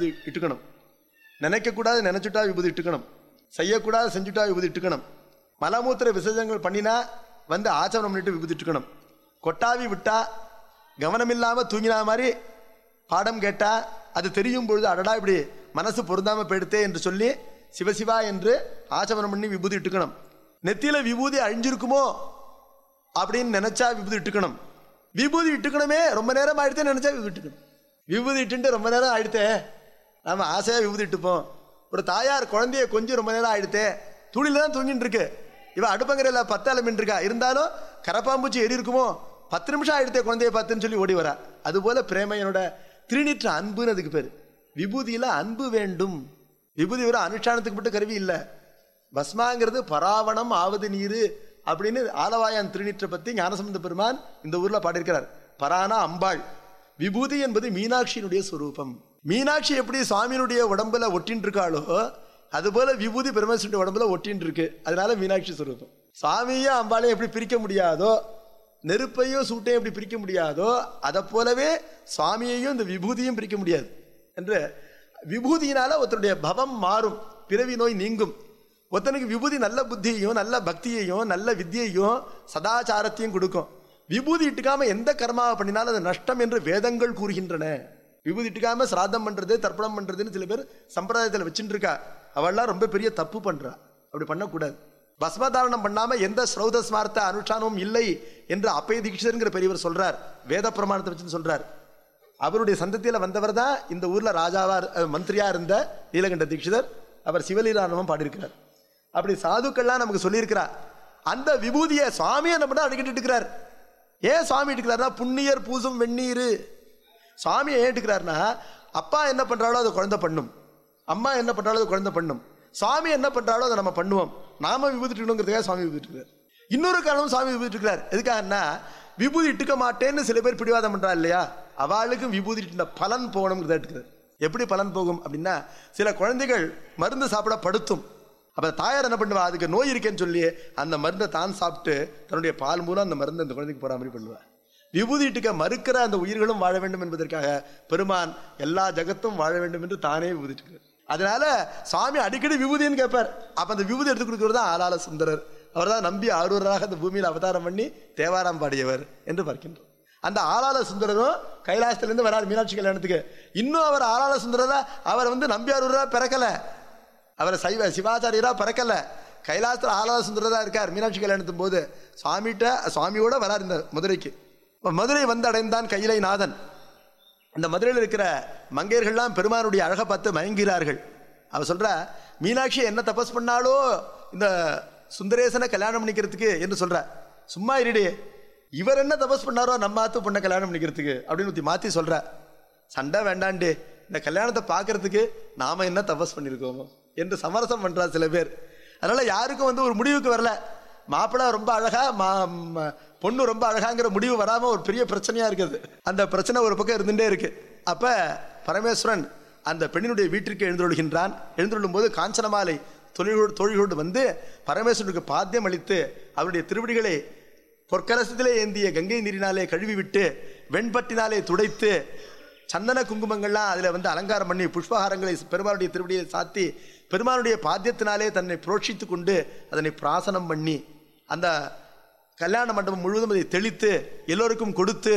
விபூதி இட்டுக்கணும் நினைக்கக்கூடாது நினைச்சுட்டா விபூதி இட்டுக்கணும் செய்யக்கூடாது செஞ்சுட்டா விபூதி இட்டுக்கணும் மலமூத்திர விசர்ஜனங்கள் பண்ணினா வந்து ஆச்சரணம் பண்ணிட்டு விபூதி இட்டுக்கணும் கொட்டாவி விட்டா கவனமில்லாம தூங்கினா மாதிரி பாடம் கேட்டா அது தெரியும் பொழுது அடடா இப்படி மனசு பொருந்தாம போயிடுத்தே என்று சொல்லி சிவசிவா என்று ஆச்சமனம் பண்ணி விபூதி இட்டுக்கணும் நெத்தியில விபூதி அழிஞ்சிருக்குமோ அப்படின்னு நினைச்சா விபூதி இட்டுக்கணும் விபூதி இட்டுக்கணுமே ரொம்ப நேரம் ஆயிடுத்தே நினைச்சா விபூதி இட்டுக்கணும் விபூதி இட்டுட்டு ரொம்ப நேரம் ஆயிடுத்தே நாம ஆசையா விபூதி இட்டுப்போம் ஒரு தாயார் குழந்தைய கொஞ்சம் ரொம்ப நேரம் ஆயிடுத்தே துணியில தான் தூங்கிட்டு இருக்கு இவ அடுப்பங்கரையில் பத்தால மின் இருக்கா இருந்தாலும் கரப்பாம்பூச்சி எரி இருக்குமோ பத்து நிமிஷம் ஆயிடுத்தே குழந்தைய பார்த்துன்னு சொல்லி ஓடி வரா அதுபோல பிரேமையனோட திருநீற்ற அன்புன்னு அதுக்கு பேர் விபூதியில அன்பு வேண்டும் விபூதி ஒரு அனுஷ்டானத்துக்கு மட்டும் கருவி இல்லை பஸ்மாங்கிறது பராவணம் ஆவது நீரு அப்படின்னு ஆலவாயான் திருநீற்றை பத்தி ஞானசம்பந்த பெருமான் இந்த ஊர்ல பாடியிருக்கிறார் பரானா அம்பாள் விபூதி என்பது மீனாட்சியினுடைய சொரூபம் மீனாட்சி எப்படி சுவாமியினுடைய உடம்புல ஒட்டின்னு இருக்காளோ அதுபோல விபூதி பெருமேஸ்வருடைய உடம்புல ஒட்டின்னு இருக்கு அதனால மீனாட்சி சொரூபம் சுவாமியும் அம்பாளையும் எப்படி பிரிக்க முடியாதோ நெருப்பையும் சூட்டையும் எப்படி பிரிக்க முடியாதோ அதை போலவே சுவாமியையும் இந்த விபூதியும் பிரிக்க முடியாது என்று விபூதியினால ஒருத்தருடைய பவம் மாறும் பிறவி நோய் நீங்கும் ஒருத்தனுக்கு விபூதி நல்ல புத்தியையும் நல்ல பக்தியையும் நல்ல வித்தியையும் சதாச்சாரத்தையும் கொடுக்கும் விபூதி இட்டுக்காம எந்த கர்மாவை பண்ணினாலும் அது நஷ்டம் என்று வேதங்கள் கூறுகின்றன விபூதி இட்டுக்காம சிராதம் பண்றது தர்ப்பணம் பண்றதுன்னு சில பேர் சம்பிரதாயத்தில் வச்சுட்டு இருக்கா அவள்லாம் ரொம்ப பெரிய தப்பு பண்றா அப்படி பண்ணக்கூடாது பஸ்மதாரணம் பண்ணாம எந்த ஸ்ரௌத ஸ்மார்த்த அனுஷ்டானமும் இல்லை என்று அப்பய தீட்சிதருங்கிற பெரியவர் சொல்றார் வேத பிரமாணத்தை வச்சுன்னு சொல்றார் அவருடைய சந்ததியில வந்தவர் தான் இந்த ஊர்ல ராஜாவா அஹ், மந்திரியா இருந்த நீலகண்ட தீட்சிதர் அவர் சிவலீலானவம் பாடியிருக்கிறார் அப்படி சாதுக்கள்லாம் நமக்கு சொல்லியிருக்கிறார் அந்த விபூதியை சுவாமியை நம்ம தான் அடிக்கிட்டு இருக்கிறார் ஏன் சுவாமி எடுக்கிறாருன்னா புண்ணியர் பூசும் வெந்நீர் சுவாமியை ஏன் எடுக்கிறாருன்னா அப்பா என்ன பண்றாளோ அதை குழந்தை பண்ணும் அம்மா என்ன பண்றாளோ அதை குழந்தை பண்ணும் சுவாமி என்ன பண்றாளோ அதை நம்ம பண்ணுவோம் நாம விபூதிட்டுங்கிறதுக்காக சுவாமி விபூதிட்டுருக்கார் இன்னொரு காரணம் சுவாமி விபூதிட்டுருக்கார் எதுக்காகன்னா விபூதி இட்டுக்க மாட்டேன்னு சில பேர் பிடிவாதம் பண்றா இல்லையா அவளுக்கும் விபூதி இட்டுன பலன் போகணுங்கிறத எடுக்கிறார் எப்படி பலன் போகும் அப்படின்னா சில குழந்தைகள் மருந்து சாப்பிட படுத்தும் அப்ப தாயார் என்ன பண்ணுவா அதுக்கு நோய் இருக்கேன்னு சொல்லி அந்த மருந்தை தான் சாப்பிட்டு தன்னுடைய பால் மூலம் அந்த மருந்து அந்த குழந்தைக்கு போற மாதிரி பண்ணுவா விபூதி இட்டுக்க மறுக்கிற அந்த உயிர்களும் வாழ வேண்டும் என்பதற்காக பெருமான் எல்லா ஜகத்தும் வாழ வேண்டும் என்று தானே விபூதிட்டு அதனால சாமி அடிக்கடி விபூதின்னு கேட்பார் அப்ப அந்த விபூதி எடுத்து கொடுக்கிறது தான் ஆளாள சுந்தரர் அவர் தான் நம்பி ஆரூராக அந்த பூமியில் அவதாரம் பண்ணி தேவாரம் பாடியவர் என்று பார்க்கின்றோம் அந்த ஆளாள சுந்தரரும் கைலாசத்திலிருந்து வரார் மீனாட்சி கல்யாணத்துக்கு இன்னும் அவர் ஆளாள சுந்தரரா அவர் வந்து நம்பியாரூரா பிறக்கல அவர் சைவ சிவாச்சாரியரா பிறக்கல கைலாசத்தில் ஆளாள சுந்தரரா இருக்கார் மீனாட்சி கல்யாணத்தும் போது சுவாமிகிட்ட சுவாமியோட வரார் இந்த மதுரைக்கு இப்ப மதுரை வந்து அடைந்தான் கையிலை நாதன் அந்த மதுரையில் இருக்கிற மங்கையர்கள்லாம் பெருமானுடைய அழகை பார்த்து மயங்கிறார்கள் அவ சொல்றா மீனாட்சி என்ன தபஸ் பண்ணாலோ இந்த சுந்தரேசனை கல்யாணம் பண்ணிக்கிறதுக்கு என்று சொல்ற சும்மா இருடி இவர் என்ன தபஸ் பண்ணாரோ நம்ம ஆத்து பொண்ணை கல்யாணம் பண்ணிக்கிறதுக்கு அப்படின்னு ஊத்தி மாத்தி சொல்ற சண்டை வேண்டாண்டு இந்த கல்யாணத்தை பார்க்கறதுக்கு நாம என்ன தபஸ் பண்ணியிருக்கோமோ என்று சமரசம் பண்றா சில பேர் அதனால யாருக்கும் வந்து ஒரு முடிவுக்கு வரல மாப்பிள்ளை ரொம்ப அழகா மா ம- பொண்ணு ரொம்ப அழகாங்கிற முடிவு வராம ஒரு பெரிய பிரச்சனையா இருக்குது அந்த பிரச்சனை ஒரு பக்கம் இருந்துட்டே இருக்கு அப்ப பரமேஸ்வரன் அந்த பெண்ணினுடைய வீட்டிற்கு எழுந்தருளுகின்றான் எழுந்தருளும் போது காஞ்சனமாலை தொழிலோடு தோழிகளோடு வந்து பரமேஸ்வரனுக்கு பாத்தியம் அளித்து அவருடைய திருவடிகளை பொற்கலசத்திலே ஏந்திய கங்கை நீரினாலே கழுவி விட்டு வெண்பட்டினாலே துடைத்து சந்தன குங்குமங்கள்லாம் அதில் வந்து அலங்காரம் பண்ணி புஷ்பஹாரங்களை பெருமானுடைய திருவடியை சாத்தி பெருமானுடைய பாத்தியத்தினாலே தன்னை புரோட்சித்து கொண்டு அதனை பிராசனம் பண்ணி அந்த கல்யாண மண்டபம் முழுவதும் அதை தெளித்து எல்லோருக்கும் கொடுத்து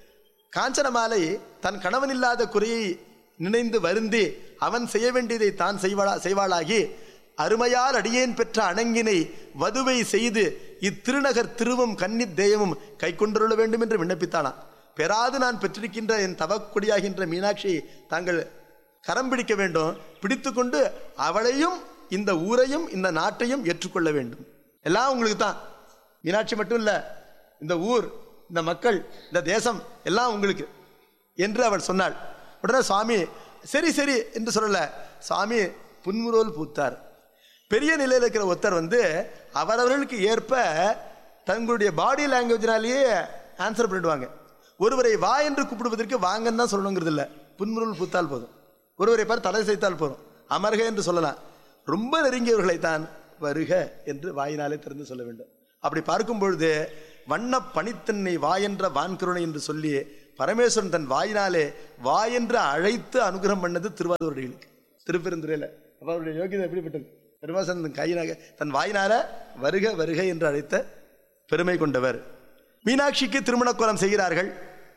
காஞ்சனமாலை தன் கணவன் இல்லாத குறையை நினைந்து வருந்தி அவன் செய்ய வேண்டியதை தான் செய்வாளா செய்வாளாகி அருமையால் அடியேன் பெற்ற அணங்கினை வதுவை செய்து இத்திருநகர் திருவும் கன்னித் தேயமும் கை கொண்டுள்ள வேண்டும் என்று விண்ணப்பித்தானாம் பெறாது நான் பெற்றிருக்கின்ற என் தவக்கொடியாகின்ற மீனாட்சியை தாங்கள் கரம் பிடிக்க வேண்டும் பிடித்துக்கொண்டு அவளையும் இந்த ஊரையும் இந்த நாட்டையும் ஏற்றுக்கொள்ள வேண்டும் எல்லாம் உங்களுக்கு தான் மீனாட்சி மட்டும் இல்ல இந்த ஊர் இந்த மக்கள் இந்த தேசம் எல்லாம் உங்களுக்கு என்று அவள் சொன்னாள் உடனே சுவாமி சரி சரி என்று சொல்லல சுவாமி புன்முரோல் பூத்தார் பெரிய நிலையில் இருக்கிற ஒருத்தர் வந்து அவரவர்களுக்கு ஏற்ப தங்களுடைய பாடி லாங்குவேஜ்னாலேயே ஆன்சர் பண்ணிடுவாங்க ஒருவரை வா என்று கூப்பிடுவதற்கு வாங்கன்னு தான் சொல்லணுங்கிறது இல்லை புன்முருள் பூத்தால் போதும் ஒருவரை பார் தலை செய்தால் போதும் அமர்க என்று சொல்லலாம் ரொம்ப நெருங்கியவர்களை தான் வருக என்று வாயினாலே திறந்து சொல்ல வேண்டும் அப்படி பார்க்கும் பொழுது வண்ண பணித்தன்னை வா என்ற வான்கருணை என்று சொல்லி பரமேஸ்வரன் தன் வாயினாலே வா என்று அழைத்து அனுகிரகம் பண்ணது திருவாரூரடிகளுக்கு திருப்பெருந்துறையில அப்ப அவருடைய யோகிதை எப்படிப்பட்டது பெருமாசன் தன் கையினாக தன் வாயினால வருக வருக என்று அழைத்த பெருமை கொண்டவர் மீனாட்சிக்கு திருமண கோலம் செய்கிறார்கள்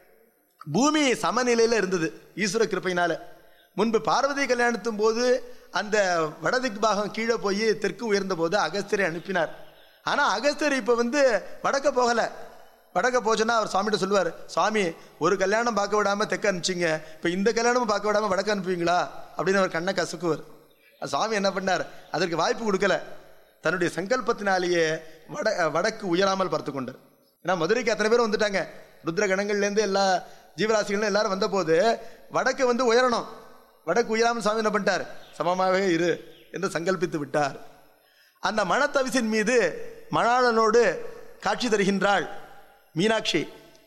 பூமி சமநிலையில இருந்தது ஈஸ்வர கிருப்பையினால முன்பு பார்வதி கல்யாணத்தும் போது அந்த வடதிக்கு பாகம் கீழே போய் தெற்கு உயர்ந்த போது அகஸ்தியரை அனுப்பினார் ஆனா அகஸ்தியர் இப்ப வந்து வடக்க போகல வடக்க போச்சுன்னா அவர் சுவாமிகிட்ட சொல்லுவார் சுவாமி ஒரு கல்யாணம் பார்க்க விடாம தெக்க அனுப்பிச்சிங்க இப்ப இந்த கல்யாணமும் பார்க்க விடாம வடக்க அனுப்புவீங்களா அப்படின்னு அவர் கண்ணை கசுக்குவர் அது சுவாமி என்ன பண்ணார் அதற்கு வாய்ப்பு கொடுக்கல தன்னுடைய சங்கல்பத்தினாலேயே வட வடக்கு உயராமல் பார்த்து கொண்டார் ஏன்னா மதுரைக்கு அத்தனை பேர் வந்துட்டாங்க ருத்ர கணங்கள்லேருந்து எல்லா ஜீவராசிகளும் எல்லாரும் வந்தபோது வடக்கு வந்து உயரணும் வடக்கு உயராமல் சுவாமி என்ன பண்ணிட்டார் சமமாகவே இரு என்று சங்கல்பித்து விட்டார் அந்த மணத்தவிசின் மீது மணாளனோடு காட்சி தருகின்றாள் மீனாட்சி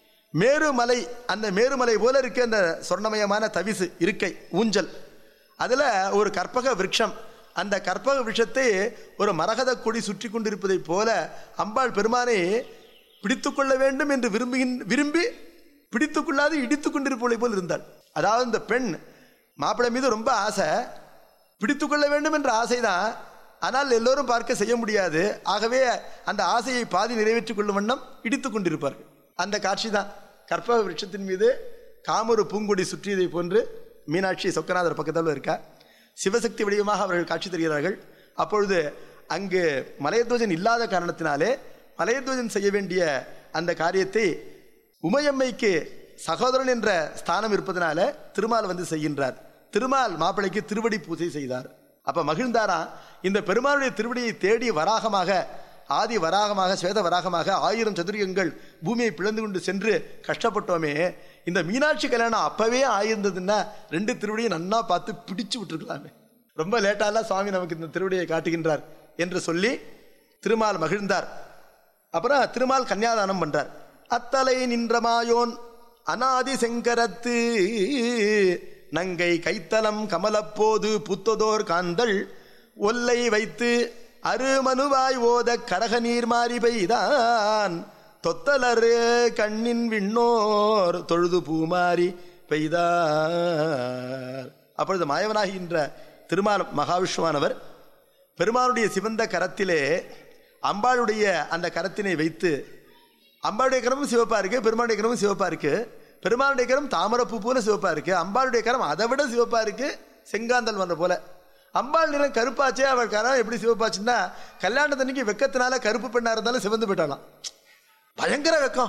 மேருமலை அந்த மேருமலை போல இருக்கு அந்த சொர்ணமயமான தவிசு இருக்கை ஊஞ்சல் அதில் ஒரு கற்பக விருட்சம் அந்த கற்பக விருட்சத்தை ஒரு மரகத கொடி சுற்றி கொண்டிருப்பதைப் போல அம்பாள் பெருமானை பிடித்துக்கொள்ள வேண்டும் என்று விரும்புகின் விரும்பி பிடித்துக்கொள்ளாது இடித்துக் கொண்டிருப்பதை போல் இருந்தாள் அதாவது இந்த பெண் மாப்பிள்ளை மீது ரொம்ப ஆசை பிடித்துக்கொள்ள வேண்டும் என்ற ஆசைதான் ஆனால் எல்லோரும் பார்க்க செய்ய முடியாது ஆகவே அந்த ஆசையை பாதி நிறைவேற்றிக் கொள்ளும் வண்ணம் இடித்துக் கொண்டிருப்பார்கள் அந்த காட்சி தான் கற்பக விருட்சத்தின் மீது காமரு பூங்கொடி சுற்றியதை போன்று மீனாட்சி சொக்கநாதர் பக்கத்தில் இருக்கா சிவசக்தி வடிவமாக அவர்கள் காட்சி தருகிறார்கள் அப்பொழுது அங்கு மலையத்வஜன் இல்லாத காரணத்தினாலே மலையத்வஜன் செய்ய வேண்டிய அந்த காரியத்தை உமையம்மைக்கு சகோதரன் என்ற ஸ்தானம் இருப்பதனால திருமால் வந்து செய்கின்றார் திருமால் மாப்பிள்ளைக்கு திருவடி பூஜை செய்தார் அப்ப மகிழ்ந்தாரா இந்த பெருமாளுடைய திருவடியை தேடி வராகமாக ஆதி வராகமாக ஸ்வேத வராகமாக ஆயிரம் சதுரியங்கள் பூமியை பிளந்து கொண்டு சென்று கஷ்டப்பட்டோமே இந்த மீனாட்சி கல்யாணம் அப்பவே ஆயிருந்ததுன்னா ரெண்டு திருவடியும் நன்னா பார்த்து பிடிச்சு விட்டுருக்கலாமே ரொம்ப லேட்டாலாம் சுவாமி நமக்கு இந்த திருவடியை காட்டுகின்றார் என்று சொல்லி திருமால் மகிழ்ந்தார் அப்புறம் திருமால் கன்னியாதானம் பண்றார் அத்தலை நின்ற மாயோன் அனாதி செங்கரத்து நங்கை கைத்தலம் கமலப்போது புத்ததோர் காந்தள் ஒல்லை வைத்து அருமனுவாய் ஓத கடக நீர் மாறி பெய்தான் தொத்தலரு கண்ணின் விண்ணோர் தொழுது பூமாரி பெய்தார் அப்பொழுது மாயவனாகின்ற திருமால் மகாவிஷ்ணுவானவர் பெருமானுடைய சிவந்த கரத்திலே அம்பாளுடைய அந்த கரத்தினை வைத்து அம்பாளுடைய கரமும் சிவப்பா இருக்கு பெருமாளுடைய கரமும் சிவப்பா இருக்கு பெருமாளுடைய கரம் தாமரப்பூ போல சிவப்பா இருக்கு அம்பாளுடைய கரம் அதை விட சிவப்பா இருக்கு செங்காந்தல் வந்த போல அம்பாள் நிறம் கருப்பாச்சே அவள் கரம் எப்படி சிவப்பாச்சுன்னா கல்யாணத்தன்னைக்கு வெக்கத்தினால கருப்பு பெண்ணா இருந்தாலும் சிவந்து போயிட்டாலாம் பயங்கர வெக்கம்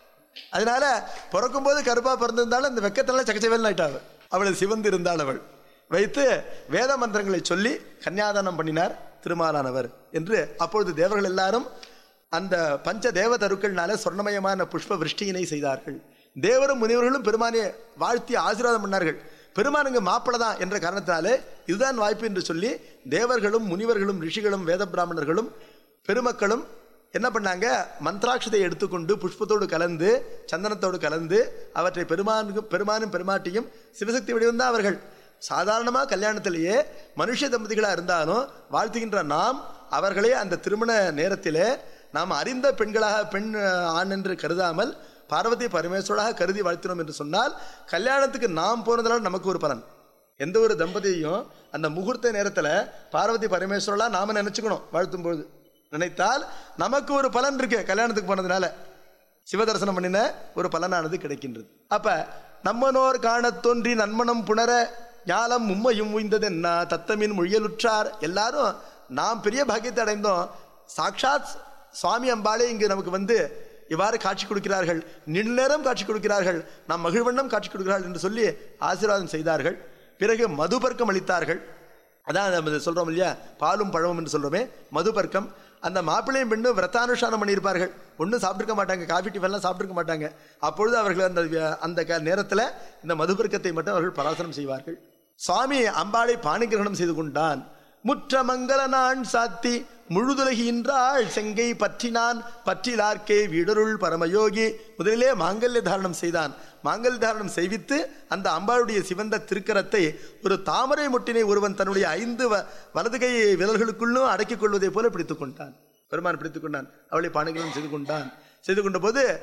அதனால பிறக்கும் போது கருப்பா பிறந்திருந்தாலும் இந்த வெக்கத்தினால சக்கச்சவேல் ஆயிட்டாள் அவள் சிவந்து இருந்தாள் அவள் வைத்து வேத மந்திரங்களை சொல்லி கன்னியாதானம் பண்ணினார் திருமாலானவர் என்று அப்பொழுது தேவர்கள் எல்லாரும் அந்த பஞ்ச தேவ தருக்கள்னால சொர்ணமயமான புஷ்ப விருஷ்டியினை செய்தார்கள் தேவரும் முனிவர்களும் பெருமானை வாழ்த்தி ஆசீர்வாதம் பண்ணார்கள் பெருமானுங்க மாப்பிள தான் என்ற காரணத்தினாலே இதுதான் வாய்ப்பு என்று சொல்லி தேவர்களும் முனிவர்களும் ரிஷிகளும் வேத பிராமணர்களும் பெருமக்களும் என்ன பண்ணாங்க மந்த்ராட்சத்தை எடுத்துக்கொண்டு புஷ்பத்தோடு கலந்து சந்தனத்தோடு கலந்து அவற்றை பெருமானுக்கும் பெருமானும் பெருமாட்டியும் சிவசக்தி வடிவம் தான் அவர்கள் சாதாரணமாக கல்யாணத்திலேயே மனுஷ தம்பதிகளாக இருந்தாலும் வாழ்த்துகின்ற நாம் அவர்களே அந்த திருமண நேரத்திலே நாம் அறிந்த பெண்களாக பெண் ஆண் என்று கருதாமல் பார்வதி பரமேஸ்வராக கருதி வாழ்த்தினோம் என்று சொன்னால் கல்யாணத்துக்கு நாம் போனதால் நமக்கு ஒரு பலன் எந்த ஒரு தம்பதியையும் அந்த முகூர்த்த நேரத்தில் பார்வதி பரமேஸ்வரலா நாம நினைச்சுக்கணும் வாழ்த்தும் பொழுது நினைத்தால் நமக்கு ஒரு பலன் இருக்கு கல்யாணத்துக்கு போனதுனால சிவதர்சனம் பண்ணின ஒரு பலனானது கிடைக்கின்றது அப்ப நம்மனோர் காணத் தோன்றி நன்மனம் புணர ஞாலம் உம்மையும் உய்ந்ததென்ன தத்தமின் மொழியலுற்றார் எல்லாரும் நாம் பெரிய பாக்கியத்தை அடைந்தோம் சாக்ஷாத் சுவாமி அம்பாளே இங்கு நமக்கு வந்து இவ்வாறு காட்சி கொடுக்கிறார்கள் நின்னேரம் காட்சி கொடுக்கிறார்கள் நாம் மகிழ்வண்ணம் காட்சி கொடுக்கிறார்கள் என்று சொல்லி ஆசீர்வாதம் செய்தார்கள் பிறகு மதுபர்க்கம் அளித்தார்கள் அதான் நம்ம சொல்றோம் இல்லையா பாலும் பழமும் என்று சொல்றோமே மதுபர்க்கம் அந்த மாப்பிள்ளையும் பெண்ணும் விரத்தானுஷ்டானம் பண்ணியிருப்பார்கள் ஒன்றும் சாப்பிட்டுருக்க மாட்டாங்க காஃபி டிஃபன்லாம் சாப்பிட்டுருக்க மாட்டாங்க அப்பொழுது அவர்கள் அந்த விய- அந்த க- நேரத்தில் இந்த மதுபர்க்கத்தை மட்டும் அவர்கள் பராசனம் செய்வார்கள் சுவாமி அம்பாளை பாணிகிரகணம் செய்து கொண்டான் முற்ற மங்கள நான் சாத்தி முழுதுலகின்றாள் செங்கை பற்றினான் பற்றிலார்க்கே வீடருள் பரமயோகி முதலிலே மாங்கல்ய தாரணம் செய்தான் மாங்கல்ய தாரணம் செய்வித்து அந்த அம்பாளுடைய சிவந்த திருக்கரத்தை ஒரு தாமரை முட்டினை ஒருவன் தன்னுடைய ஐந்து வ- வலது கை விரல்களுக்குள்ளும் அடக்கிக் கொள்வதைப் போல பிடித்துக் கொண்டான் பெருமான் பிடித்துக் கொண்டான் அவளை பாணிகளும் செய்து கொண்டான் செய்து கொண்ட போது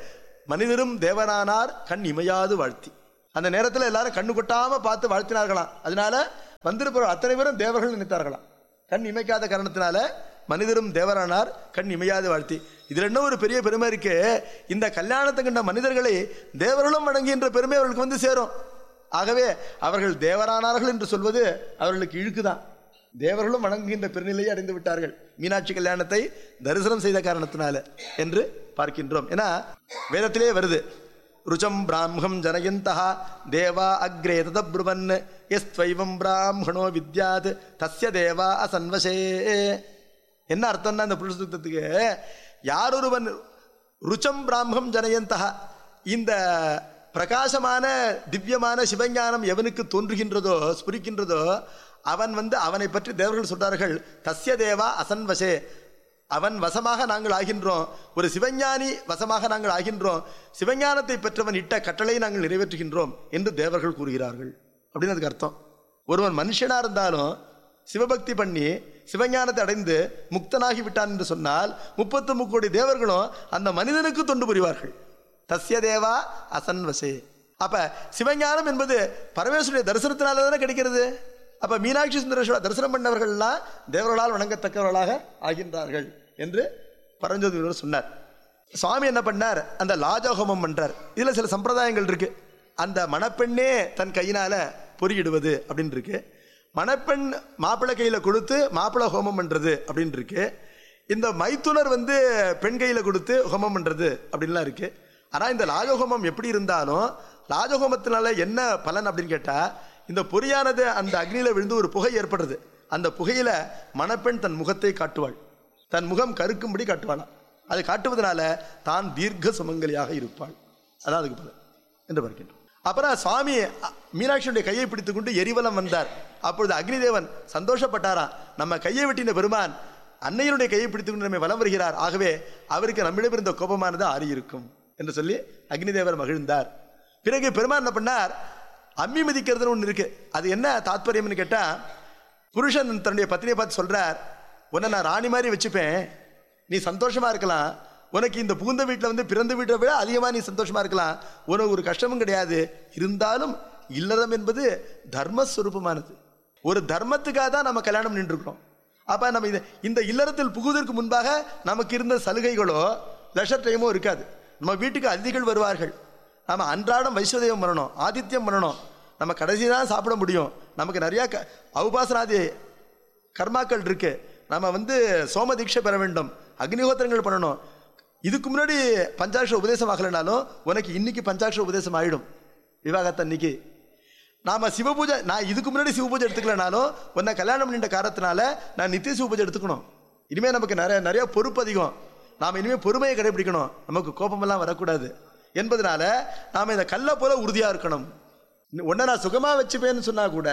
மனிதரும் தேவனானார் கண் இமையாது வாழ்த்தி அந்த நேரத்தில் எல்லாரும் கண்ணு கொட்டாம பார்த்து வாழ்த்தினார்களாம் அதனால வந்திருப்பவர் அத்தனை பேரும் தேவர்கள் நினைத்தார்களாம் கண் இமைக்காத காரணத்தினால மனிதரும் தேவரானார் கண் இமையாது வாழ்த்தி இதுல என்ன ஒரு பெரிய பெருமை இருக்கு இந்த கல்யாணத்தை கண்ட மனிதர்களை தேவர்களும் வணங்குகின்ற பெருமை அவர்களுக்கு வந்து சேரும் ஆகவே அவர்கள் தேவரானார்கள் என்று சொல்வது அவர்களுக்கு இழுக்குதான் தேவர்களும் வணங்குகின்ற பெருநிலையை அடைந்து விட்டார்கள் மீனாட்சி கல்யாணத்தை தரிசனம் செய்த காரணத்தினால என்று பார்க்கின்றோம் ஏன்னா வேதத்திலே வருது ருச்சம் பிராமம் ஜனயந்தா தேவா அக்ரே ததப்ருவன் எஸ் துவைவம் பிராமணோ வித்யாத் தஸ்ய தேவா அசன்வசே என்ன அர்த்தம்னா இந்த புருஷ சுத்தத்துக்கு யாரொருவன் ருச்சம் பிராமம் ஜனயந்தா இந்த பிரகாசமான திவ்யமான சிவஞானம் எவனுக்கு தோன்றுகின்றதோ ஸ்புரிக்கின்றதோ அவன் வந்து அவனை பற்றி தேவர்கள் சொல்றார்கள் தஸ்ய தேவா அசன்வசே அவன் வசமாக நாங்கள் ஆகின்றோம் ஒரு சிவஞானி வசமாக நாங்கள் ஆகின்றோம் சிவஞானத்தை பெற்றவன் இட்ட கட்டளையை நாங்கள் நிறைவேற்றுகின்றோம் என்று தேவர்கள் கூறுகிறார்கள் அப்படின்னு அதுக்கு அர்த்தம் ஒருவன் மனுஷனா இருந்தாலும் சிவபக்தி பண்ணி சிவஞானத்தை அடைந்து முக்தனாகி விட்டான் என்று சொன்னால் முப்பத்து முக்கோடி தேவர்களும் அந்த மனிதனுக்கு தொண்டு புரிவார்கள் தஸ்ய தேவா அசன்வசே அப்ப சிவஞானம் என்பது பரமேஸ்வருடைய தரிசனத்தினால தானே கிடைக்கிறது அப்ப மீனாட்சி சுந்தரேஸ்வரர் தரிசனம் பண்ணவர்கள்லாம் தேவர்களால் வணங்கத்தக்கவர்களாக ஆகின்றார்கள் என்று பரஞ்சோதி சொன்னார் சுவாமி என்ன பண்ணார் அந்த லாஜஹோமம் பண்றார் இதுல சில சம்பிரதாயங்கள் இருக்கு அந்த மணப்பெண்ணே தன் கையினால பொறியிடுவது அப்படின்னு இருக்கு மணப்பெண் மாப்பிள்ளை கையில கொடுத்து மாப்பிள்ளை ஹோமம் பண்றது அப்படின்னு இருக்கு இந்த மைத்துனர் வந்து பெண் கையில கொடுத்து ஹோமம் பண்றது அப்படின்லாம் இருக்கு ஆனா இந்த லாஜஹோமம் எப்படி இருந்தாலும் லாஜஹோமத்தினால என்ன பலன் அப்படின்னு கேட்டா இந்த பொறியானது அந்த அக்னியில விழுந்து ஒரு புகை ஏற்படுறது அந்த புகையில மணப்பெண் தன் முகத்தை காட்டுவாள் தன் முகம் கருக்கும்படி காட்டுவாளாம் அதை காட்டுவதனால தான் தீர்க்க சுமங்கலியாக இருப்பாள் அதான் அதுக்கு பலன் என்று பார்க்கின்றோம் அப்புறம் சுவாமி அ, மீனாட்சியுடைய கையை பிடித்துக்கொண்டு எரிவலம் வந்தார் அப்பொழுது அக்னிதேவன் சந்தோஷப்பட்டாராம் நம்ம கையை வெட்டின பெருமான் அன்னையனுடைய கையை பிடித்துக்கொண்டு நம்மை வலம் வருகிறார் ஆகவே அவருக்கு நம்மிடம் இருந்த கோபமானது ஆறியிருக்கும் என்று சொல்லி அக்னிதேவர் மகிழ்ந்தார் பிறகு பெருமான் என்ன பண்ணார் அம்மி மிதிக்கிறதுன்னு ஒன்று இருக்கு அது என்ன தாத்பரியம்னு கேட்டா புருஷன் தன்னுடைய பத்தினியை பார்த்து சொல்றார் உன்னை நான் ராணி மாதிரி வச்சுப்பேன் நீ சந்தோஷமா இருக்கலாம் உனக்கு இந்த புகுந்த வீட்டில் வந்து பிறந்த வீட்டை விட அதிகமாக நீ சந்தோஷமா இருக்கலாம் உனக்கு ஒரு கஷ்டமும் கிடையாது இருந்தாலும் இல்லறம் என்பது தர்மஸ்வரூபமானது ஒரு தர்மத்துக்காக தான் நம்ம கல்யாணம் நின்றுக்கிறோம் அப்ப நம்ம இந்த இந்த இல்லறத்தில் புகுவதற்கு முன்பாக நமக்கு இருந்த சலுகைகளோ லெஷர் டைமோ இருக்காது நம்ம வீட்டுக்கு அதிதிகள் வருவார்கள் நம்ம அன்றாடம் வைஸ்வதேவம் பண்ணணும் ஆதித்யம் பண்ணணும் நம்ம கடைசி தான் சாப்பிட முடியும் நமக்கு நிறைய க ஔபாசனாதி கர்மாக்கள் இருக்கு நம்ம வந்து சோம தீட்சை பெற வேண்டும் அக்னிஹோத்திரங்கள் பண்ணணும் இதுக்கு முன்னாடி பஞ்சாட்சர உபதேசம் ஆகலைனாலும் உனக்கு இன்னைக்கு பஞ்சாட்சர உபதேசம் ஆயிடும் விவாகத்தன்னைக்கு நாம சிவபூஜை நான் இதுக்கு முன்னாடி சிவபூஜை எடுத்துக்கலனாலும் உன்னை கல்யாணம் பண்ணிட்ட காரணத்தினால நான் நித்திய சிவபூஜை எடுத்துக்கணும் இனிமே நமக்கு நிறைய நிறைய பொறுப்பு அதிகம் நாம் இனிமே பொறுமையை கடைபிடிக்கணும் நமக்கு கோபமெல்லாம் வரக்கூடாது என்பதனால நாம இந்த கல்லை போல உறுதியா இருக்கணும் உன்னை நான் சுகமா வச்சுப்பேன்னு சொன்னா கூட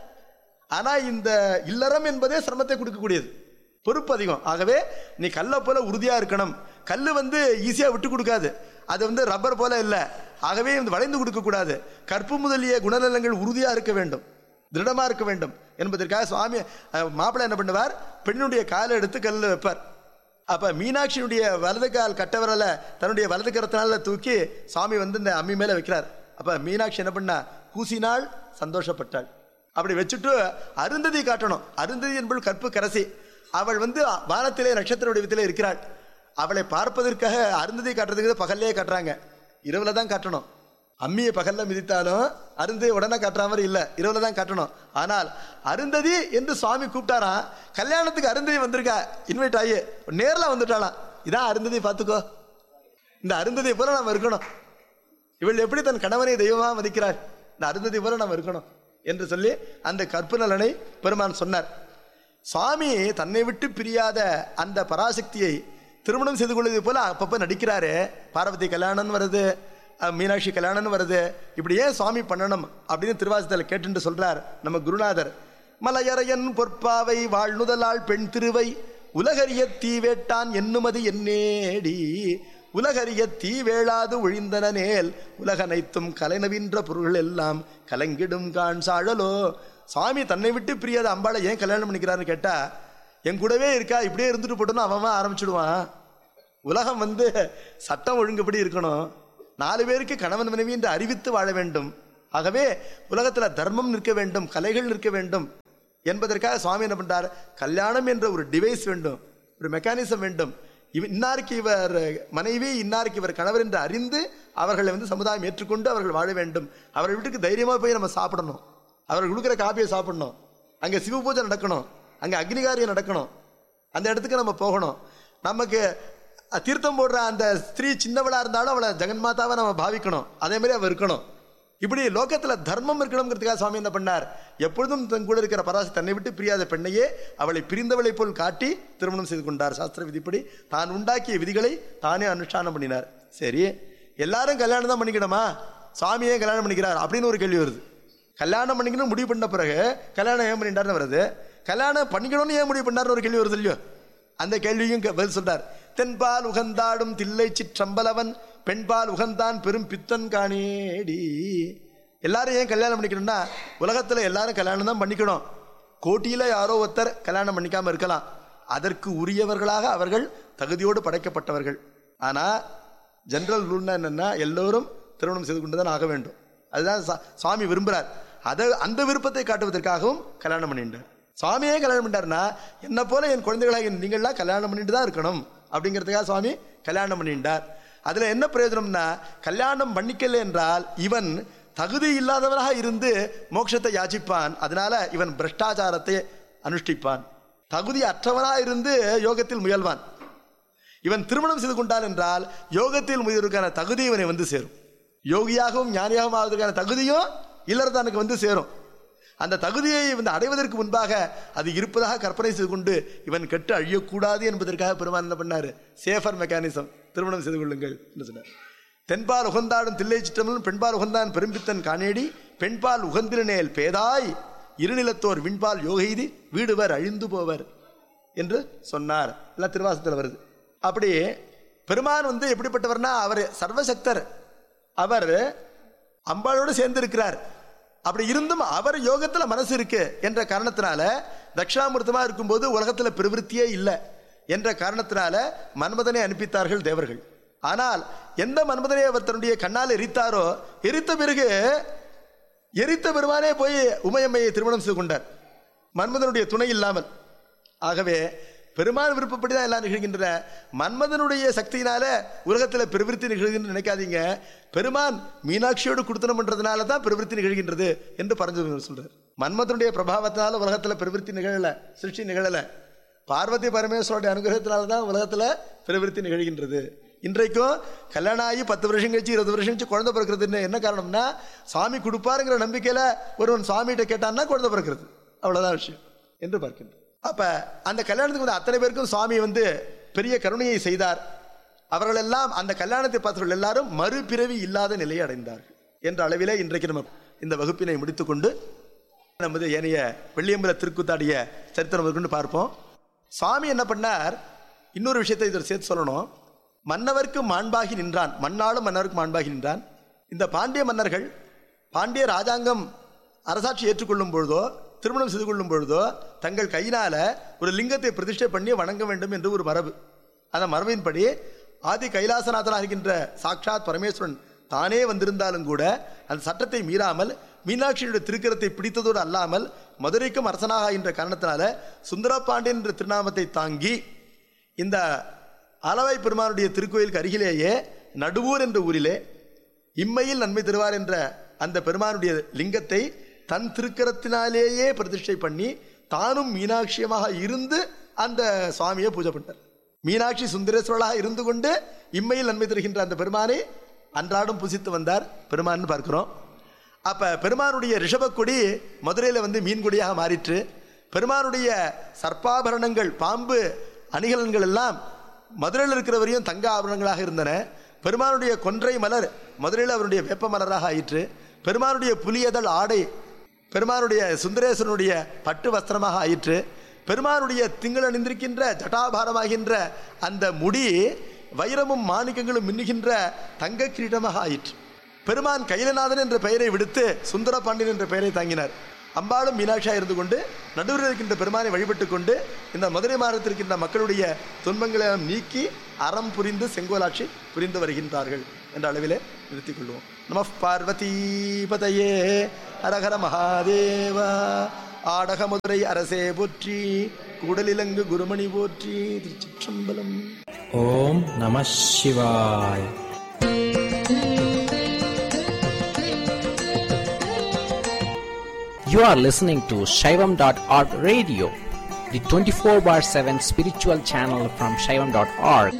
ஆனா இந்த இல்லறம் என்பதே சிரமத்தை கொடுக்கக்கூடியது பொறுப்பு அதிகம் ஆகவே நீ கல்லை போல உறுதியா இருக்கணும் கல் வந்து ஈஸியா விட்டு கொடுக்காது அது வந்து ரப்பர் போல இல்லை ஆகவே இந்த வளைந்து கொடுக்க கூடாது கற்பு முதலிய குணநலங்கள் உறுதியா இருக்க வேண்டும் திருடமா இருக்க வேண்டும் என்பதற்காக சுவாமி அஹ், மாப்பிள்ளை என்ன பண்ணுவார் பெண்ணுடைய காலை எடுத்து கல்ல வைப்பார் அப்ப மீனாட்சியினுடைய வலது கால் கட்டவரல தன்னுடைய வலது கரத்தினால தூக்கி சுவாமி வந்து இந்த அம்மி மேல வைக்கிறார் அப்ப மீனாட்சி என்ன பண்ணா கூசினாள் சந்தோஷப்பட்டாள் அப்படி வச்சுட்டு அருந்ததி காட்டணும் அருந்ததி என்பவள் கற்பு கரசி அவள் வந்து வானத்திலே நட்சத்திர வடிவத்திலே இருக்கிறாள் அவளை பார்ப்பதற்காக அருந்ததி காட்டுறதுக்கு பகல்லே காட்டுறாங்க இரவுல தான் காட்டணும் அம்மியை பகல்ல மிதித்தாலும் அருந்ததி உடனே காட்டுற மாதிரி இல்லை இரவுல தான் காட்டணும் ஆனால் அருந்ததி என்று சுவாமி கூப்பிட்டாராம் கல்யாணத்துக்கு அருந்ததி வந்திருக்கா இன்வைட் ஆகி நேர்ல வந்துட்டாளாம் இதான் அருந்ததி பார்த்துக்கோ இந்த அருந்ததியை போல நாம் இருக்கணும் இவள் எப்படி தன் கணவனை தெய்வமா மதிக்கிறார் இந்த அருந்ததி போல நாம் இருக்கணும் என்று சொல்லி அந்த கற்பு நலனை பெருமான் சொன்னார் சுவாமி தன்னை விட்டு பிரியாத அந்த பராசக்தியை திருமணம் செய்து கொள்வதை போல அப்பப்ப நடிக்கிறாரு பார்வதி கல்யாணம்னு வருது அஹ், மீனாட்சி கல்யாணம்னு வருது இப்படி ஏன் சுவாமி பண்ணணும் அப்படின்னு திருவாசத்தில் கேட்டுட்டு சொல்றார் நம்ம குருநாதர் மலையறையன் பொற்பாவை வாழ்நுதலாள் பெண் திருவை உலகறிய தீவேட்டான் என்னுமது என்னேடி உலகறிய தீ வேளாது ஒழிந்தனேல் உலகனைத்தும் கலைநவின்ற பொருள்கள் எல்லாம் கலங்கிடும் காண் சாழலோ சுவாமி தன்னை விட்டு பிரியாத அம்பாளை ஏன் கல்யாணம் பண்ணிக்கிறான்னு கேட்டா என் கூடவே இருக்கா இப்படியே இருந்துட்டு போட்டோன்னு அவன் அவன் ஆரம்பிச்சிடுவான் உலகம் வந்து சட்டம் ஒழுங்குபடி இருக்கணும் நாலு பேருக்கு கணவன் மனைவி என்று அறிவித்து வாழ வேண்டும் ஆகவே உலகத்துல தர்மம் நிற்க வேண்டும் கலைகள் நிற்க வேண்டும் என்பதற்காக சுவாமி என்ன பண்றார் கல்யாணம் என்ற ஒரு டிவைஸ் வேண்டும் ஒரு மெக்கானிசம் வேண்டும் இவ இன்னாருக்கு இவர் மனைவி இன்னாருக்கு இவர் கணவர் என்று அறிந்து அவர்களை வந்து சமுதாயம் ஏற்றுக்கொண்டு அவர்கள் வாழ வேண்டும் அவர்கள் வீட்டுக்கு தைரியமா போய் நம்ம சாப்பிடணும் அவர்கள் கொடுக்குற காப்பியை சாப்பிடணும் அங்க சிவ பூஜை நடக்கணும் அங்க அக்னிகாரியம் நடக்கணும் அந்த இடத்துக்கு நம்ம போகணும் நமக்கு அஹ், தீர்த்தம் போடுற அந்த ஸ்திரீ சின்னவளா இருந்தாலும் அவளை ஜெகன்மாதாவை நம்ம பாவிக்கணும் அதே மாதிரி அவ இருக்கணும் இப்படி லோகத்துல தர்மம் இருக்கணுங்கிறதுக்காக சுவாமி என்ன பண்ணார் எப்பொழுதும் தன் கூட இருக்கிற பராசி தன்னை விட்டு பிரியாத பெண்ணையே அவளை பிரிந்தவளை போல் காட்டி திருமணம் செய்து கொண்டார் சாஸ்திர விதிப்படி தான் உண்டாக்கிய விதிகளை தானே அனுஷ்டானம் பண்ணினார் சரி எல்லாரும் கல்யாணம் தான் பண்ணிக்கணுமா சுவாமியே கல்யாணம் பண்ணிக்கிறார் அப்படின்னு ஒரு கேள்வி வருது கல்யாணம் பண்ணிக்கணும் முடிவு பண்ண பிறகு கல்யாணம் ஏன் பண்ணிட்டார்னு வருது கல்யாணம் பண்ணிக்கணும்னு ஏன் முடிவு பண்ணார்னு ஒரு கேள்வி வருது இல்லையோ அந்த கேள்வியும் க- பதில் சொல்றார் தென்பால் உகந்தாடும் தில்லை சிற்றம்பலவன் பெண்பால் உகந்தான் பெரும் பித்தன் காணேடி எல்லாரும் ஏன் கல்யாணம் பண்ணிக்கணும்னா உலகத்துல எல்லாரும் கல்யாணம் தான் பண்ணிக்கணும் கோட்டியில யாரோ ஒருத்தர் கல்யாணம் பண்ணிக்காம இருக்கலாம் அதற்கு உரியவர்களாக அவர்கள் தகுதியோடு படைக்கப்பட்டவர்கள் ஆனா ஜெனரல் ரூல்னா என்னன்னா எல்லோரும் திருமணம் செய்து கொண்டு தான் ஆக வேண்டும் அதுதான் சா- சுவாமி விரும்புறார் அதை அந்த விருப்பத்தை காட்டுவதற்காகவும் கல்யாணம் பண்ணிட்டார் சுவாமியே கல்யாணம் பண்ணிட்டார்னா என்ன போல என் குழந்தைகளாக நீங்கள்லாம் கல்யாணம் பண்ணிட்டு தான் இருக்கணும் அப்படிங்கிறதுக்காக சுவாமி கல்யாணம் பண்ணிட்டார் அதுல என்ன பிரயோஜனம்னா கல்யாணம் பண்ணிக்கல என்றால் இவன் தகுதி இல்லாதவனாக இருந்து மோட்சத்தை யாச்சிப்பான் அதனால இவன் பிரஷ்டாச்சாரத்தை அனுஷ்டிப்பான் தகுதி அற்றவனாக இருந்து யோகத்தில் முயல்வான் இவன் திருமணம் செய்து கொண்டான் என்றால் யோகத்தில் முயல்வதற்கான தகுதி இவனை வந்து சேரும் யோகியாகவும் ஞானியாகவும் ஆவதற்கான தகுதியும் இல்லறத்தானுக்கு வந்து சேரும் அந்த தகுதியை வந்து அடைவதற்கு முன்பாக அது இருப்பதாக கற்பனை செய்து கொண்டு இவன் கெட்டு அழியக்கூடாது என்பதற்காக பெருமான் என்ன பண்ணாரு சேஃபர் மெக்கானிசம் திருமணம் செய்து கொள்ளுங்கள் என்று சொன்னார் தென்பால் உகந்தாடும் தில்லை சிற்றம்பலம் பெண்பால் உகந்தான் பெரும்பித்தன் காணேடி பெண்பால் உகந்திரனேல் பேதாய் இருநிலத்தோர் விண்பால் யோகைதி வீடுவர் அழிந்து போவர் என்று சொன்னார் எல்லாம் திருவாசத்தில் வருது அப்படி பெருமான் வந்து எப்படிப்பட்டவர்னா அவர் சர்வசக்தர் அவர் அம்பாளோடு சேர்ந்து இருக்கிறார் அப்படி இருந்தும் அவர் யோகத்துல மனசு இருக்கு என்ற காரணத்தினால தட்சிணாமூர்த்தமா இருக்கும்போது உலகத்துல பிரவிற்த்தியே இல்லை என்ற காரணத்தினால மன்மதனை அனுப்பித்தார்கள் தேவர்கள் ஆனால் எந்த மன்மதனை அவர் தன்னுடைய கண்ணால் எரித்தாரோ எரித்த பிறகு எரித்த பெருமானே போய் உமையம்மையை திருமணம் செய்து கொண்டார் மன்மதனுடைய துணை இல்லாமல் ஆகவே பெருமான் விருப்பப்படி தான் எல்லாம் நிகழ்கின்றன மன்மதனுடைய சக்தியினால உலகத்தில் பிரவிற்த்தி நிகழ்கின்ற நினைக்காதீங்க பெருமான் மீனாட்சியோடு குடுத்தனம் பண்றதுனால தான் பிரவிற்த்தி நிகழ்கின்றது என்று பரஞ்சு சொல்றார் மன்மதனுடைய பிரபாவத்தினால உலகத்தில் பிரவிற்த்தி நிகழல சிருஷ்டி நிகழல பார்வதி பரமேஸ்வரோடைய அனுகிரகத்தினால தான் உலகத்தில் பிரவிற்த்தி நிகழ்கின்றது இன்றைக்கும் கல்யாணம் ஆகி பத்து வருஷம் கழிச்சு இருபது வருஷம் கழிச்சு குழந்தை பிறக்கிறதுன்னு என்ன காரணம்னா சாமி கொடுப்பாருங்கிற நம்பிக்கையில ஒருவன் சாமிகிட்ட கேட்டான்னா குழந்தை பிறக்கிறது அவ்வளவுதான் விஷயம் என்று பார்க்கின்றோம் அப்ப அந்த கல்யாணத்துக்கு வந்து அத்தனை பேருக்கும் சுவாமி வந்து பெரிய கருணையை செய்தார் அவர்கள் எல்லாம் அந்த கல்யாணத்தை பார்த்தவர்கள் எல்லாரும் மறுபிறவி இல்லாத நிலையை அடைந்தார்கள் என்ற அளவிலே இன்றைக்கு நம்ம இந்த வகுப்பினை முடித்துக்கொண்டு நமது ஏனைய வெள்ளியம்பல திருக்குத்தாடிய சரித்திரம் கொண்டு பார்ப்போம் சுவாமி என்ன பண்ணார் இன்னொரு விஷயத்தை இதில் சேர்த்து சொல்லணும் மன்னவர்க்கு மாண்பாகி நின்றான் மன்னாலும் மன்னருக்கு மாண்பாகி நின்றான் இந்த பாண்டிய மன்னர்கள் பாண்டிய ராஜாங்கம் அரசாட்சி ஏற்றுக்கொள்ளும் பொழுதோ திருமணம் செய்து கொள்ளும் பொழுதோ தங்கள் கையினால ஒரு லிங்கத்தை பிரதிஷ்டை பண்ணி வணங்க வேண்டும் என்று ஒரு மரபு அந்த மரபின்படி ஆதி கைலாசநாதனாக இருக்கின்ற சாட்சாத் பரமேஸ்வரன் தானே வந்திருந்தாலும் கூட அந்த சட்டத்தை மீறாமல் மீனாட்சியுடைய திருக்கரத்தை பிடித்ததோடு அல்லாமல் மதுரைக்கும் அரசனாக என்ற காரணத்தினால சுந்தரபாண்டியன் என்ற திருநாமத்தை தாங்கி இந்த ஆலவாய் பெருமானுடைய திருக்கோயிலுக்கு அருகிலேயே நடுவூர் என்ற ஊரிலே இம்மையில் நன்மை தருவார் என்ற அந்த பெருமானுடைய லிங்கத்தை தன் திருக்கரத்தினாலேயே பிரதிஷ்டை பண்ணி தானும் மீனாட்சியமாக இருந்து அந்த சுவாமியை பூஜை பண்ணார் மீனாட்சி சுந்தரேஸ்வரலாக இருந்து கொண்டு இம்மையில் நன்மை தருகின்ற அந்த பெருமானை அன்றாடம் புசித்து வந்தார் பெருமான்னு பார்க்கிறோம் அப்ப பெருமானுடைய ரிஷபக்கொடி மதுரையில் வந்து மீன்கொடியாக மாறிற்று பெருமானுடைய சர்ப்பாபரணங்கள் பாம்பு அணிகலன்கள் எல்லாம் மதுரையில் இருக்கிற வரையும் தங்க ஆபரணங்களாக இருந்தன பெருமானுடைய கொன்றை மலர் மதுரையில் அவருடைய வேப்ப மலராக ஆயிற்று பெருமானுடைய புலியதழ் ஆடை பெருமானுடைய சுந்தரேஸ்வரனுடைய பட்டு வஸ்திரமாக ஆயிற்று பெருமானுடைய திங்கள் அணிந்திருக்கின்ற ஜட்டாபாரமாகின்ற அந்த முடி வைரமும் மாணிக்கங்களும் மின்னுகின்ற தங்க கிரீடமாக ஆயிற்று பெருமான் கைலநாதன் என்ற பெயரை விடுத்து சுந்தர பாண்டியன் என்ற பெயரை தாங்கினார் அம்பாளும் மீனாட்சியாக இருந்து கொண்டு நடுவில் இருக்கின்ற பெருமானை வழிபட்டு கொண்டு இந்த மதுரை மாவட்டத்தில் இருக்கின்ற மக்களுடைய துன்பங்களை நீக்கி அறம் புரிந்து செங்கோலாட்சி புரிந்து வருகின்றார்கள் என்ற அளவிலே நிறுத்திக் கொள்வோம் நம பார்வதீபதையே ஹரஹர மகாதேவா ஆடக மதுரை அரசே போற்றி கூடலிலங்கு குருமணி போற்றி திருச்சிற்றம்பலம் ஓம் நம சிவாய் You are listening to Shaivam.org radio, the 24 bar 7 spiritual channel from Shaivam.org.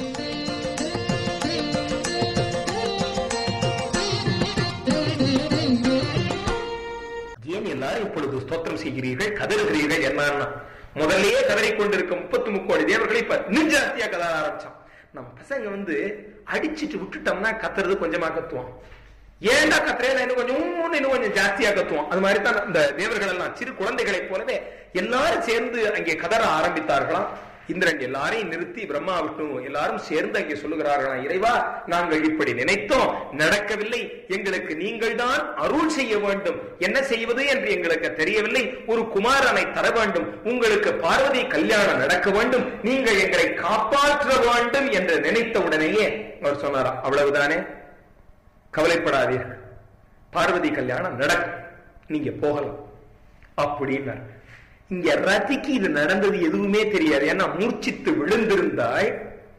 ஏன் எல்லாரும் இப்பொழுது ஸ்தோத்திரம் செய்கிறீர்கள் கதறுகிறீர்கள் என்னன்னா முதல்லயே கதறிக் கொண்டிருக்க முப்பத்தி முக்கோடி தேவர்களை இப்ப இன்னும் ஜாஸ்தியா கதற ஆரம்பிச்சான் நம்ம பசங்க வந்து அடிச்சிட்டு விட்டுட்டோம்னா கத்துறது கொஞ்சமா கத்துவோம் ஏன்டா கத்துறேன் இன்னும் கொஞ்சம் ஊன்னு இன்னும் கொஞ்சம் ஜாஸ்தியா கத்துவோம் அது மாதிரி தான் இந்த தேவர்கள் எல்லாம் சிறு குழந்தைகளைப் போலவே எல்லாரும் சேர்ந்து அங்கே கதற ஆரம்பித்தார்களாம் இந்திரன் எல்லாரையும் நிறுத்தி பிரம்மா விஷ்ணு எல்லாரும் சேர்ந்து அங்கே சொல்லுகிறார்களாம் இறைவா நாங்கள் இப்படி நினைத்தோம் நடக்கவில்லை எங்களுக்கு நீங்கள் தான் அருள் செய்ய வேண்டும் என்ன செய்வது என்று எங்களுக்கு தெரியவில்லை ஒரு குமாரனை தர வேண்டும் உங்களுக்கு பார்வதி கல்யாணம் நடக்க வேண்டும் நீங்கள் எங்களை காப்பாற்ற வேண்டும் என்று நினைத்த உடனேயே அவர் சொன்னாராம் அவ்வளவுதானே கவலைப்படாதீர்கள் பார்வதி கல்யாணம் நடக்கும் நீங்க போகலாம் அப்படின்னார் இங்க ரதிக்கு இது நடந்தது எதுவுமே தெரியாது ஏன்னா மூர்ச்சித்து விழுந்திருந்தாய்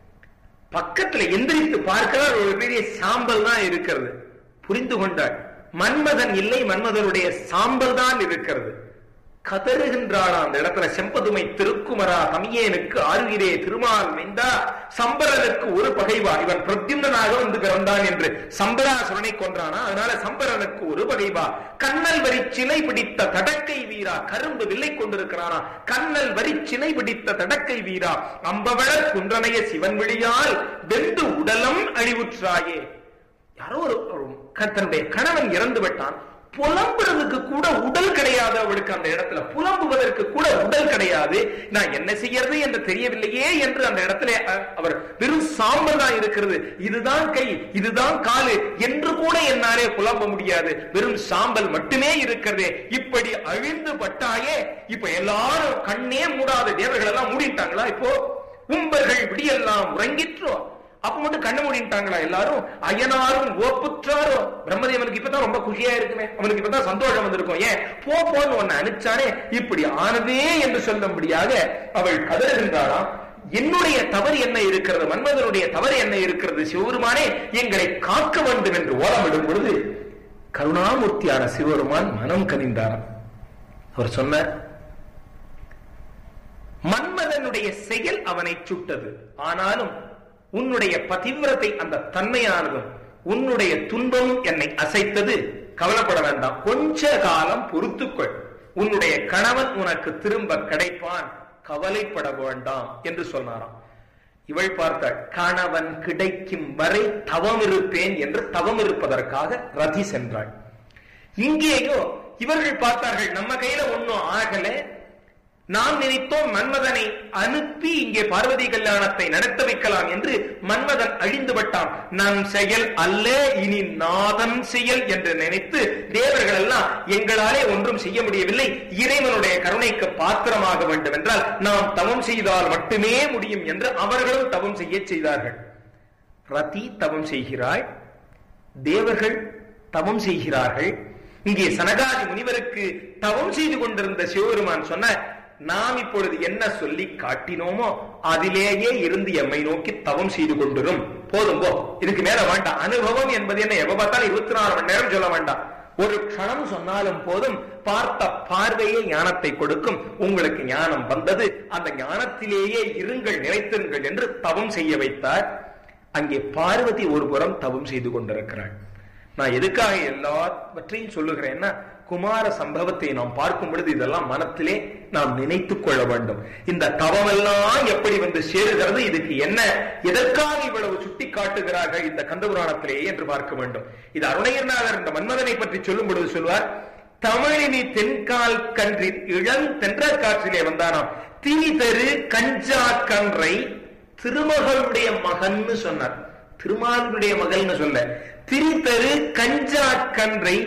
பக்கத்துல எந்திரித்து பார்க்கிறார் ஒரு பெரிய சாம்பல் தான் இருக்கிறது புரிந்து கொண்டாள் மன்மதன் இல்லை மன்மதனுடைய சாம்பல் தான் இருக்கிறது கதறுகின்றாளா அந்த இடத்துல செம்பதுமை திருக்குமரா தமியேனுக்கு ஆறுகிறே திருமால் மைந்தா சம்பரனுக்கு ஒரு பகைவா இவன் பிரத்யும்னாக வந்து பிறந்தான் என்று சம்பராசுரனை கொன்றானா அதனால சம்பரனுக்கு ஒரு பகைவா கண்ணல் வரி சிலை பிடித்த தடக்கை வீரா கரும்பு வில்லை கொண்டிருக்கிறானா கண்ணல் வரி சிலை பிடித்த தடக்கை வீரா அம்பவளர் குன்றனைய சிவன் விழியால் வெந்து உடலம் அழிவுற்றாயே யாரோ ஒரு ஒரு க- தன்னுடைய கணவன் இறந்து விட்டான் புலம்புறதுக்கு கூட உடல் கிடையாது அவளுக்கு அந்த இடத்துல புலம்புவதற்கு கூட உடல் கிடையாது நான் என்ன செய்யறது என்று தெரியவில்லையே என்று அந்த இடத்துல அ- அவர் வெறும் சாம்பல் தான் இருக்கிறது இதுதான் கை இதுதான் காலு என்று கூட என்னாலே புலம்ப முடியாது வெறும் சாம்பல் மட்டுமே இருக்கிறது இப்படி அழிந்து பட்டாயே இப்ப எல்லாரும் கண்ணே மூடாத தேவர்கள் எல்லாம் மூடிட்டாங்களா இப்போ உம்பர்கள் விடியெல்லாம் உறங்கிற்றோ அப்ப மட்டும் கண்ணு மூடிட்டாங்களா எல்லாரும் அயனாரும் ஓப்புற்றாரோ பிரம்மதேவனுக்கு இப்பதான் ரொம்ப குஷியா இருக்குமே அவனுக்கு இப்பதான் சந்தோஷம் வந்திருக்கும் ஏன் போ போன்னு ஒன்னு அனுப்பிச்சானே இப்படி ஆனதே என்று சொல்லும்படியாக அவள் கதறுகின்றாளாம் என்னுடைய தவறு என்ன இருக்கிறது மன்மதனுடைய தவறு என்ன இருக்கிறது சிவபெருமானே எங்களை காக்க வேண்டும் என்று ஓலமிடும் பொழுது கருணாமூர்த்தியான சிவபெருமான் மனம் கனிந்தாராம் அவர் சொன்னார் மன்மதனுடைய செயல் அவனை சுட்டது ஆனாலும் உன்னுடைய பதிவிரத்தை அந்த தன்மையானதும் உன்னுடைய துன்பமும் என்னை அசைத்தது கவலைப்பட வேண்டாம் கொஞ்ச காலம் பொறுத்துக்கொள் உன்னுடைய கணவன் உனக்கு திரும்ப கிடைப்பான் கவலைப்பட வேண்டாம் என்று சொன்னாராம் இவள் பார்த்தாள் கணவன் கிடைக்கும் வரை தவம் இருப்பேன் என்று தவம் இருப்பதற்காக ரதி சென்றாள் இங்கேயோ இவர்கள் பார்த்தார்கள் நம்ம கையில ஒண்ணும் ஆகல நாம் நினைத்தோம் மன்மதனை அனுப்பி இங்கே பார்வதி கல்யாணத்தை நடத்த வைக்கலாம் என்று மன்மதன் அழிந்து விட்டான் நம் செயல் அல்ல இனி நாதன் செயல் என்று நினைத்து தேவர்கள் எல்லாம் எங்களாலே ஒன்றும் செய்ய முடியவில்லை இறைவனுடைய கருணைக்கு பாத்திரமாக வேண்டும் என்றால் நாம் தவம் செய்தால் மட்டுமே முடியும் என்று அவர்களும் தவம் செய்ய செய்தார்கள் ரதி தவம் செய்கிறாள் தேவர்கள் தவம் செய்கிறார்கள் இங்கே சனகாதி முனிவருக்கு தவம் செய்து கொண்டிருந்த சிவபெருமான் சொன்ன நாம் இப்பொழுது என்ன சொல்லி காட்டினோமோ அதிலேயே இருந்து எம்மை நோக்கி தவம் செய்து கொண்டிரும் போதும் போ இதுக்கு மேல வேண்டாம் அனுபவம் என்பது என்ன எப்ப பார்த்தாலும் இருபத்தி நாலு மணி நேரம் சொல்ல வேண்டாம் ஒரு க்ஷணம் சொன்னாலும் போதும் பார்த்த பார்வையே ஞானத்தை கொடுக்கும் உங்களுக்கு ஞானம் வந்தது அந்த ஞானத்திலேயே இருங்கள் நிலைத்திருங்கள் என்று தவம் செய்ய வைத்தார் அங்கே பார்வதி ஒரு புறம் தவம் செய்து கொண்டிருக்கிறாள் நான் எதுக்காக எல்லாவற்றையும் சொல்லுகிறேன்னா குமார சம்பவத்தை நாம் பார்க்கும் பொழுது இதெல்லாம் மனத்திலே நாம் நினைத்துக் கொள்ள வேண்டும் இந்த தவமெல்லாம் எப்படி வந்து சேருகிறது இதுக்கு என்ன எதற்காக இவ்வளவு சுட்டி காட்டுகிறார்கள் இந்த கந்தபுராணத்திலே என்று பார்க்க வேண்டும் இது அருணகிரிநாதர் இந்த மன்மதனை பற்றி சொல்லும் பொழுது சொல்வார் தமிழினி தென்கால் கன்றின் இளம் தென்றல் காற்றிலே வந்தானாம் திரி தரு கஞ்சா கன்றை திருமகளுடைய மகன்னு சொன்னார் திருமாலுடைய மகள்னு சொல்ல திரிதரு கஞ்சா கன்றை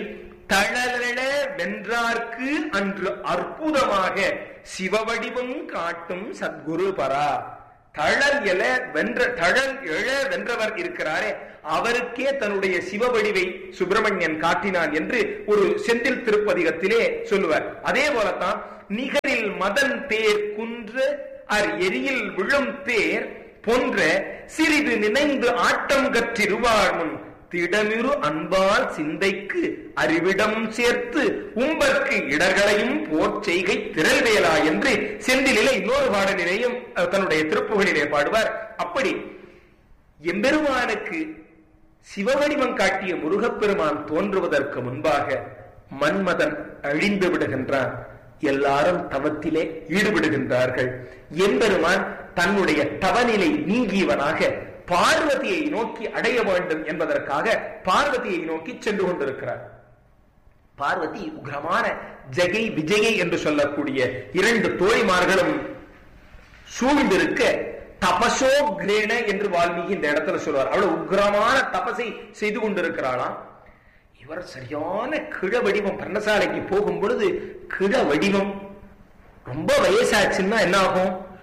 தழலெழ வென்றார்க்கு அன்று அற்புதமாக சிவவடிவம் காட்டும் சத்குரு பரா தழல் எழ வென்ற தழல் எழ வென்றவர் இருக்கிறாரே அவருக்கே தன்னுடைய சிவவடிவை சுப்பிரமணியன் காட்டினான் என்று ஒரு செந்தில் திருப்பதிகத்திலே சொல்லுவார் அதே போலத்தான் நிகரில் மதன் தேர் குன்று அர் எரியில் விழும் தேர் போன்ற சிறிது நினைந்து ஆட்டம் கற்றிருவார் முன் திடமிரு அன்பால் சிந்தைக்கு அறிவிடம் சேர்த்து உம்பர்க்கு இடர்களையும் போர் செய்கை திரள்வேலா என்று செந்திலே இன்னொரு பாடலிலேயும் அஹ், தன்னுடைய திருப்புகளிலே பாடுவார் அப்படி எம்பெருமானுக்கு சிவவடிவம் காட்டிய முருகப்பெருமான் தோன்றுவதற்கு முன்பாக மன்மதன் அழிந்து விடுகின்றான் எல்லாரும் தவத்திலே ஈடுபடுகின்றார்கள் எம்பெருமான் தன்னுடைய தவநிலை நீங்கியவனாக பார்வதியை நோக்கி அடைய வேண்டும் என்பதற்காக பார்வதியை நோக்கி சென்று கொண்டிருக்கிறார் பார்வதி உக்ரமான ஜெகை விஜயை என்று சொல்லக்கூடிய இரண்டு தோழிமார்களும் சூழ்ந்திருக்க தபசோ கிரேண என்று வால்மீகி இந்த இடத்துல சொல்வார் அவ்வளவு உக்ரமான தபசை செய்து கொண்டிருக்கிறாளாம் இவர் சரியான கிழ வடிவம் பர்ணசாலைக்கு போகும் பொழுது கிழ வடிவம் ரொம்ப வயசாச்சுன்னா என்ன ஆகும்